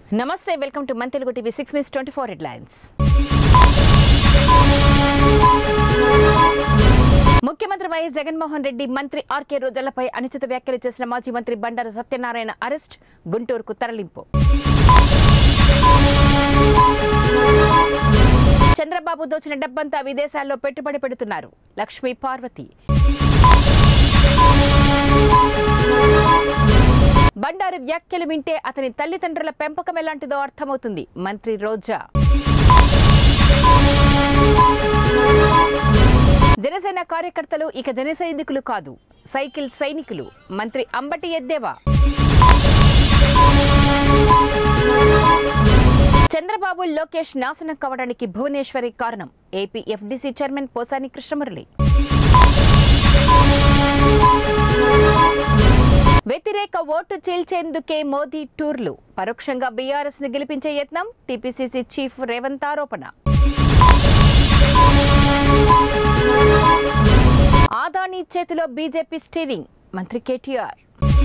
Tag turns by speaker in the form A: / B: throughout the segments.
A: నమస్తే welcome to Mana Telugu TV six minutes twenty four headlines ముఖ్యమంత్రి YS Jaganmohan Reddy మంత్రి ఆర్కే రోజాలపై అనుచిత వ్యాఖ్యలు చేసిన మాజీ మంత్రి బండారు సత్యనారాయణ అరెస్ట్ గుంటూరుకు తరలింపు చంద్రబాబు దోచిన డబ్బంతా విదేశాల్లో పెట్టుబడి పెడుతున్నారు లక్ష్మీ పార్వతి బండారు వ్యాఖ్యలు వింటే అతని తల్లిదండ్రుల పెంపకం ఎలాంటిదో అర్థమవుతుంది మంత్రి రోజా జనసేన కార్యకర్తలు ఇక జన సైనికులు కాదు సైకిల్ సైనికులు మంత్రి అంబటి ఎద్దేవా చంద్రబాబు లోకేష్ నాశనం కావడానికి భువనేశ్వరి కారణం AP FDC chairman Posani Krishnamurali వ్యతిరేక ఓటు చీల్చేందుకే మోదీ టూర్లు పరోక్షంగా బీఆర్ఎస్ ను గెలిపించే యత్నం టీపీసీసీ చీఫ్ రేవంత్ ఆరోపణ ఆదానీ చేతిలో బీజేపీ స్టీరింగ్ మంత్రి కేటీఆర్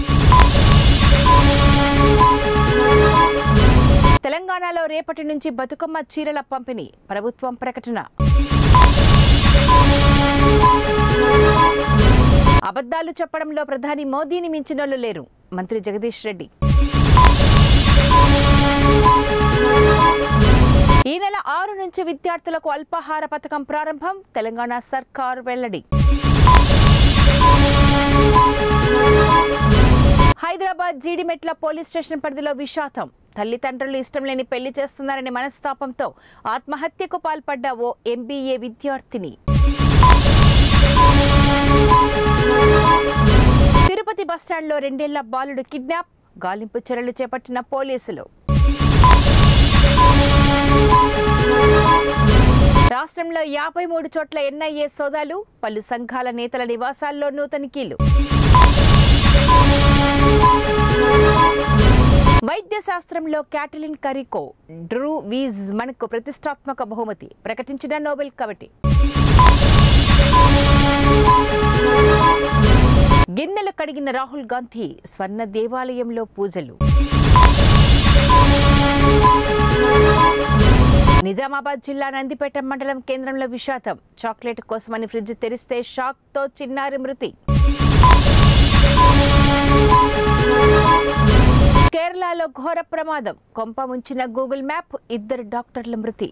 A: తెలంగాణలో రేపటి నుంచి బతుకమ్మ చీరల పంపిణీ ప్రభుత్వం ప్రకటన అబద్ధాలు చెప్పడంలో ప్రధాని మోదీని మించినోళ్లు లేరు మంత్రి జగదీష్ రెడ్డి ఈ నెల ఆరు నుంచి విద్యార్థులకు అల్పాహార పథకం ప్రారంభం తెలంగాణ సర్కార్ వెల్లడి హైదరాబాద్ జీడిమెట్ల పోలీస్ స్టేషన్ పరిధిలో విషాదం తల్లిదండ్రులు ఇష్టం లేని పెళ్లి చేస్తున్నారనే మనస్తాపంతో ఆత్మహత్యకు పాల్పడ్డ ఓ ఎంబీఏ విద్యార్థిని తిరుపతి బస్టాండ్లో రెండేళ్ల బాలుడు కిడ్నాప్ గాలింపు చర్యలు చేపట్టిన పోలీసులు రాష్ట్రంలో యాభై మూడు చోట్ల ఎన్ఐఏ సోదాలు పలు సంఘాల నేతల నివాసాల్లోనూ తనిఖీలు వైద్య శాస్త్రంలో క్యాటలిన్ కరికో డ్రూ వీజ్ మనకు ప్రతిష్టాత్మక బహుమతి ప్రకటించిన నోబెల్ కమిటీ గిన్నెలు కడిగిన రాహుల్ గాంధీ స్వర్ణ దేవాలయంలో పూజలు నిజామాబాద్ జిల్లా నందిపేట మండలం కేంద్రంలో విషాదం చాక్లెట్ కోసమని ఫ్రిడ్జ్ తెరిస్తే షాక్తో చిన్నారి మృతి కేరళలో ఘోర ప్రమాదం కొంప ముంచిన గూగుల్ మ్యాప్ ఇద్దరు డాక్టర్ల మృతి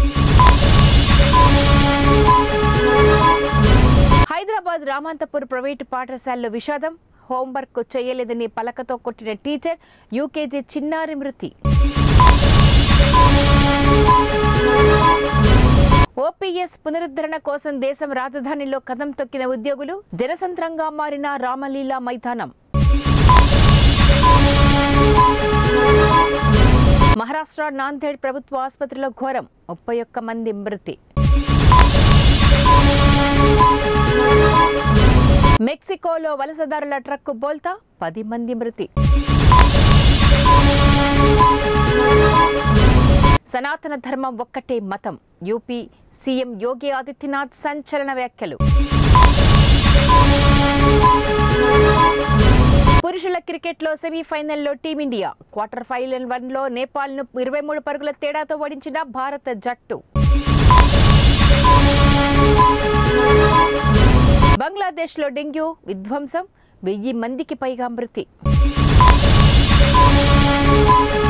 A: హైదరాబాద్ రామంతపూర్ ప్రైవేటు పాఠశాలలో విషాదం హోంవర్క్ చేయలేదని పలకతో కొట్టిన టీచర్ యూకేజీ చిన్నారి మృతి ఓపీఎస్ పునరుద్ధరణ కోసం దేశం రాజధానిలో కదం తొక్కిన ఉద్యోగులు జనసంద్రంగా మారిన రామలీలా మైదానం మహారాష్ట్ర నాందేడ్ ప్రభుత్వ ఆసుపత్రిలో ఘోరం ముప్పై ఒక్క మంది మృతి మెక్సికోలో వలసదారుల ట్రక్కు బోల్తా పది మంది మృతి సనాతన ధర్మం ఒక్కటే మతం యూపీ సీఎం యోగి ఆదిత్యనాథ్ సంచలన వ్యాఖ్యలు పురుషుల క్రికెట్లో సెమీఫైనల్లో టీమిండియా క్వార్టర్ ఫైనల్ వన్లో నేపాల్ను ఇరవై మూడు పరుగుల తేడాతో ఓడించిన భారత జట్టు బంగ్లాదేశ్లో డెంగ్యూ విధ్వంసం వెయ్యి మందికి పైగా మృతి